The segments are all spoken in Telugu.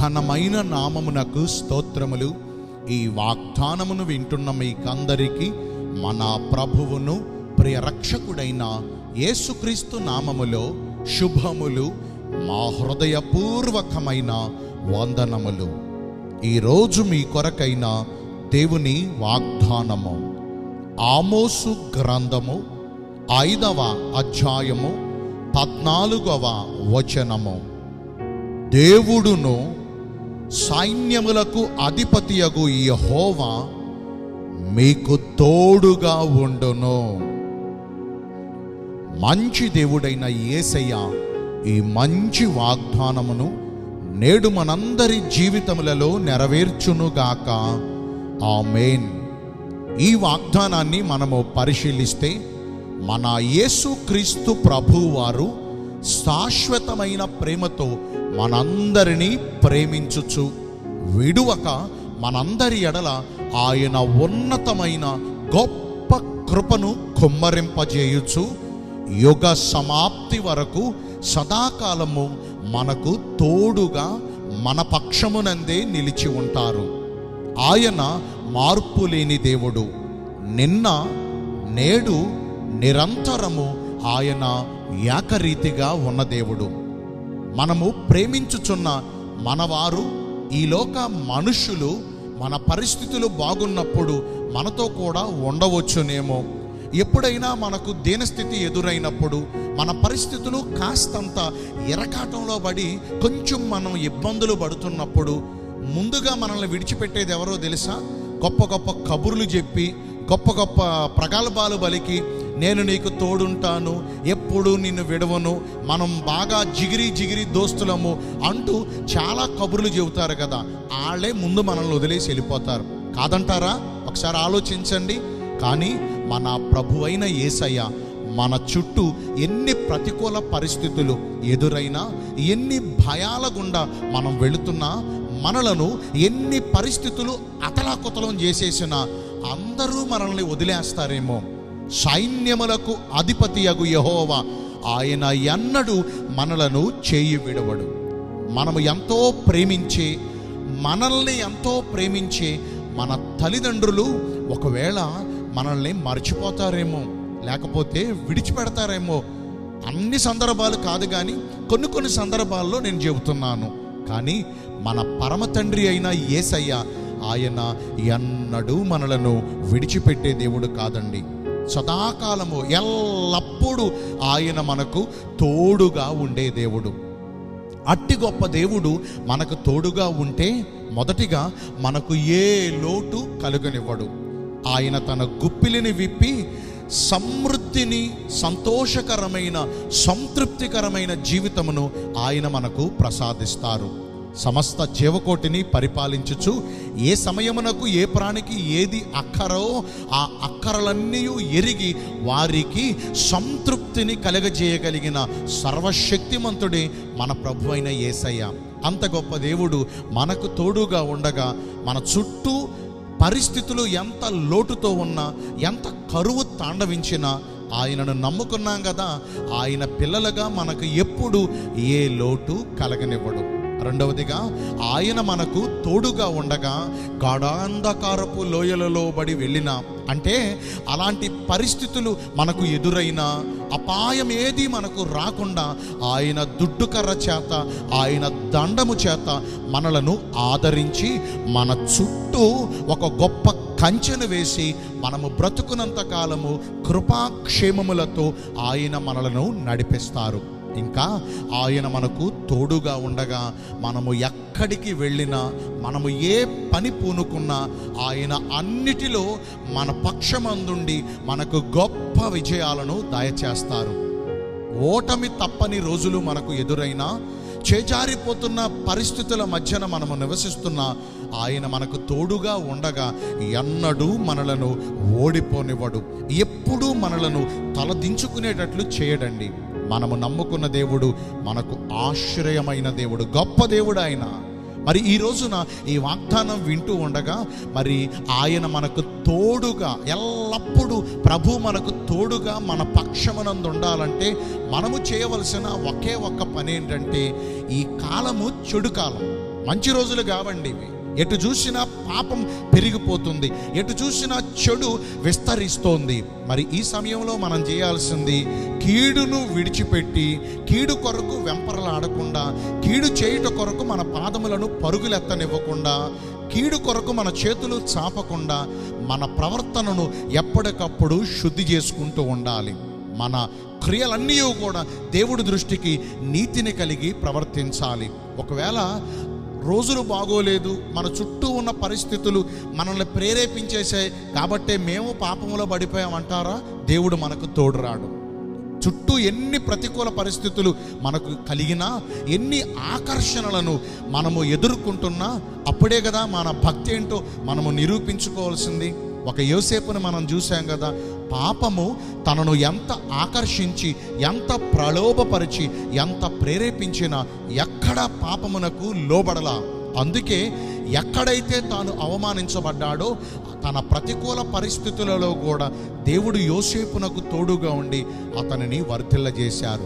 ఘనమైన నామమునకు స్తోత్రములు ఈ వాగ్దానమును వింటున్న మీకందరికీ మన ప్రభువును ప్రియ రక్షకుడైన యేసుక్రీస్తు నామములో శుభములు మా హృదయపూర్వకమైన వందనములు ఈరోజు మీ కొరకైన దేవుని వాగ్దానము ఆమోసు గ్రంథము ఐదవ అధ్యాయము పద్నాలుగవ వచనము దేవుడును సైన్యములకు అధిపతియగు యెహోవా మీకు తోడుగా ఉండును మంచి దేవుడైన యేసయ్య ఈ మంచి వాగ్దానమును నేడు మనందరి జీవితములలో నెరవేర్చునుగాక ఆమేన్ ఈ వాగ్దానాన్ని మనము పరిశీలిస్తే మన యేసుక్రీస్తు ప్రభువారు శాశ్వతమైన ప్రేమతో మనందరినీ ప్రేమించుచు విడువక మనందరి ఎడల ఆయన ఉన్నతమైన గొప్ప కృపను కుమ్మరింపజేయుచు యుగ సమాప్తి వరకు సదాకాలము మనకు తోడుగా మన పక్షమునందే నిలిచి ఉంటారు ఆయన మార్పు లేని దేవుడు నిన్న నేడు నిరంతరము ఆయన ఏకరీతిగా ఉన్న దేవుడు మనము ప్రేమించుచున్న మనవారు ఈ లోక మనుషులు మన పరిస్థితులు బాగున్నప్పుడు మనతో కూడా ఉండవచ్చునేమో ఎప్పుడైనా మనకు దీనస్థితి ఎదురైనప్పుడు మన పరిస్థితులు కాస్తంత ఎరకాటంలో పడి కొంచెం మనం ఇబ్బందులు పడుతున్నప్పుడు ముందుగా మనల్ని విడిచిపెట్టేది ఎవరో తెలుసా గొప్ప గొప్ప కబుర్లు చెప్పి గొప్ప గొప్ప ప్రగల్భాలు బలికి నేను నీకు తోడుంటాను ఎప్పుడు నిన్ను విడవను మనం బాగా జిగిరి జిగిరి దోస్తులము అంటూ చాలా కబుర్లు చెబుతారు కదా వాళ్ళే ముందు మనల్ని వదిలేసి వెళ్ళిపోతారు కాదంటారా ఒకసారి ఆలోచించండి కానీ మన ప్రభువైన యేసయ్య మన చుట్టూ ఎన్ని ప్రతికూల పరిస్థితులు ఎదురైనా ఎన్ని భయాల గుండా మనం వెళుతున్నా మనలను ఎన్ని పరిస్థితులు అతలాకుతలం చేసేసినా అందరూ మనల్ని వదిలేస్తారేమో సైన్యములకు అధిపతి అగు యహోవా ఆయన ఎన్నడూ మనలను చేయి విడవడు మనము ఎంతో ప్రేమించే మనల్ని ఎంతో ప్రేమించే మన తల్లిదండ్రులు ఒకవేళ మనల్ని మర్చిపోతారేమో లేకపోతే విడిచిపెడతారేమో అన్ని సందర్భాలు కాదు కానీ కొన్ని కొన్ని సందర్భాల్లో నేను చెబుతున్నాను కానీ మన పరమ తండ్రి అయిన యేసయ్య ఆయన ఎన్నడూ మనలను విడిచిపెట్టే దేవుడు కాదండి సదాకాలము ఎల్లప్పుడూ ఆయన మనకు తోడుగా ఉండే దేవుడు అట్టి గొప్ప దేవుడు మనకు తోడుగా ఉంటే మొదటిగా మనకు ఏ లోటు కలుగనివ్వడు ఆయన తన గుప్పిలిని విప్పి సమృద్ధిని సంతోషకరమైన సంతృప్తికరమైన జీవితమును ఆయన మనకు ప్రసాదిస్తారు సమస్త జీవకోటిని పరిపాలించుచు ఏ సమయమునకు ఏ ప్రాణికి ఏది అక్కరో ఆ అక్కరలన్నీ ఎరిగి వారికి సంతృప్తిని కలగజేయగలిగిన సర్వశక్తిమంతుడే మన ప్రభు అయిన యేసయ్య అంత గొప్ప దేవుడు మనకు తోడుగా ఉండగా మన చుట్టూ పరిస్థితులు ఎంత లోటుతో ఉన్నా ఎంత కరువు తాండవించినా ఆయనను నమ్ముకున్నాం కదా ఆయన పిల్లలుగా మనకు ఎప్పుడు ఏ లోటు కలగనివ్వడు రెండవదిగా ఆయన మనకు తోడుగా ఉండగా గాఢాంధకారపు లోయలలో బడి వెళ్ళిన అంటే అలాంటి పరిస్థితులు మనకు ఎదురైనా అపాయం ఏది మనకు రాకుండా ఆయన దుడ్డుకర్ర చేత ఆయన దండము చేత మనలను ఆదరించి మన చుట్టూ ఒక గొప్ప కంచెను వేసి మనము బ్రతుకునంత కాలము కృపాక్షేమములతో ఆయన మనలను నడిపిస్తారు ఇంకా ఆయన మనకు తోడుగా ఉండగా మనము ఎక్కడికి వెళ్ళినా మనము ఏ పని పూనుకున్నా ఆయన అన్నిటిలో మన పక్షమందుండి మనకు గొప్ప విజయాలను దయచేస్తారు ఓటమి తప్పని రోజులు మనకు ఎదురైనా చేజారిపోతున్న పరిస్థితుల మధ్యన మనము నివసిస్తున్న ఆయన మనకు తోడుగా ఉండగా ఎన్నడూ మనలను ఓడిపోనివ్వడు ఎప్పుడూ మనలను తలదించుకునేటట్లు చేయడండి మనము నమ్ముకున్న దేవుడు మనకు ఆశ్రయమైన దేవుడు గొప్ప దేవుడు ఆయన మరి ఈ రోజున ఈ వాగ్దానం వింటూ ఉండగా మరి ఆయన మనకు తోడుగా ఎల్లప్పుడూ ప్రభు మనకు తోడుగా మన పక్షమనందు ఉండాలంటే మనము చేయవలసిన ఒకే ఒక్క పని ఏంటంటే ఈ కాలము చెడు కాలం మంచి రోజులు కావండి ఇవి ఎటు చూసినా పాపం పెరిగిపోతుంది ఎటు చూసినా చెడు విస్తరిస్తోంది మరి ఈ సమయంలో మనం చేయాల్సింది కీడును విడిచిపెట్టి కీడు కొరకు వెంపరలాడకుండా కీడు చేయుట కొరకు మన పాదములను పరుగులెత్తనివ్వకుండా కీడు కొరకు మన చేతులు చాపకుండా మన ప్రవర్తనను ఎప్పటికప్పుడు శుద్ధి చేసుకుంటూ ఉండాలి మన క్రియలన్నీ కూడా దేవుడి దృష్టికి నీతిని కలిగి ప్రవర్తించాలి ఒకవేళ రోజులు బాగోలేదు మన చుట్టూ ఉన్న పరిస్థితులు మనల్ని ప్రేరేపించేసాయి కాబట్టే మేము పాపంలో పడిపోయామంటారా దేవుడు మనకు తోడురాడు చుట్టూ ఎన్ని ప్రతికూల పరిస్థితులు మనకు కలిగినా ఎన్ని ఆకర్షణలను మనము ఎదుర్కొంటున్నా అప్పుడే కదా మన భక్తి ఏంటో మనము నిరూపించుకోవాల్సింది ఒక యోసేపుని మనం చూసాం కదా పాపము తనను ఎంత ఆకర్షించి ఎంత ప్రలోభపరిచి ఎంత ప్రేరేపించినా ఎక్కడ పాపమునకు లోబడలా అందుకే ఎక్కడైతే తాను అవమానించబడ్డాడో తన ప్రతికూల పరిస్థితులలో కూడా దేవుడు యోసేపునకు తోడుగా ఉండి అతనిని వర్ధిల్లజేశారు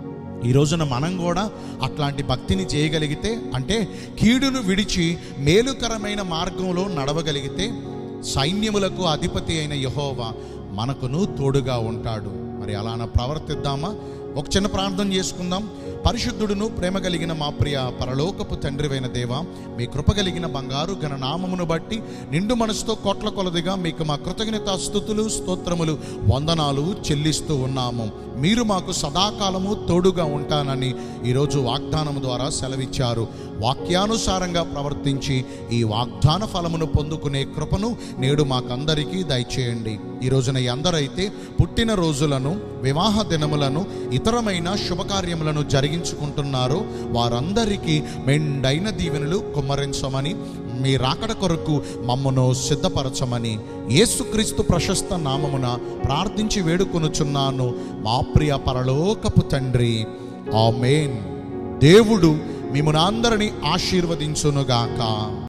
ఈ రోజున మనం కూడా అట్లాంటి భక్తిని చేయగలిగితే అంటే కీడును విడిచి మేలుకరమైన మార్గంలో నడవగలిగితే సైన్యములకు అధిపతి అయిన యహోవా మనకును తోడుగా ఉంటాడు మరి అలాన ప్రవర్తిద్దామా ఒక చిన్న ప్రార్థన చేసుకుందాం పరిశుద్ధుడును ప్రేమ కలిగిన మా ప్రియ పరలోకపు తండ్రివైన దేవ మీ కృప కలిగిన బంగారు ఘన నామమును బట్టి నిండు మనసుతో కోట్ల కొలదిగా మీకు మా కృతజ్ఞత స్థుతులు స్తోత్రములు వందనాలు చెల్లిస్తూ ఉన్నాము మీరు మాకు సదాకాలము తోడుగా ఉంటానని ఈరోజు వాగ్దానం ద్వారా సెలవిచ్చారు వాక్యానుసారంగా ప్రవర్తించి ఈ వాగ్దాన ఫలమును పొందుకునే కృపను నేడు మాకందరికీ దయచేయండి ఈ రోజున ఎందరైతే పుట్టిన రోజులను వివాహ దినములను ఇతరమైన శుభకార్యములను జరిగించుకుంటున్నారో వారందరికీ మెండైన దీవెనలు కుమ్మరించమని మీ రాకడ కొరకు మమ్మను సిద్ధపరచమని యేసుక్రీస్తు ప్రశస్త నామమున ప్రార్థించి వేడుకొనుచున్నాను మా ప్రియ పరలోకపు తండ్రి ఆమేన్ దేవుడు మిమ్మల్ని అందరినీ ఆశీర్వదించునుగాక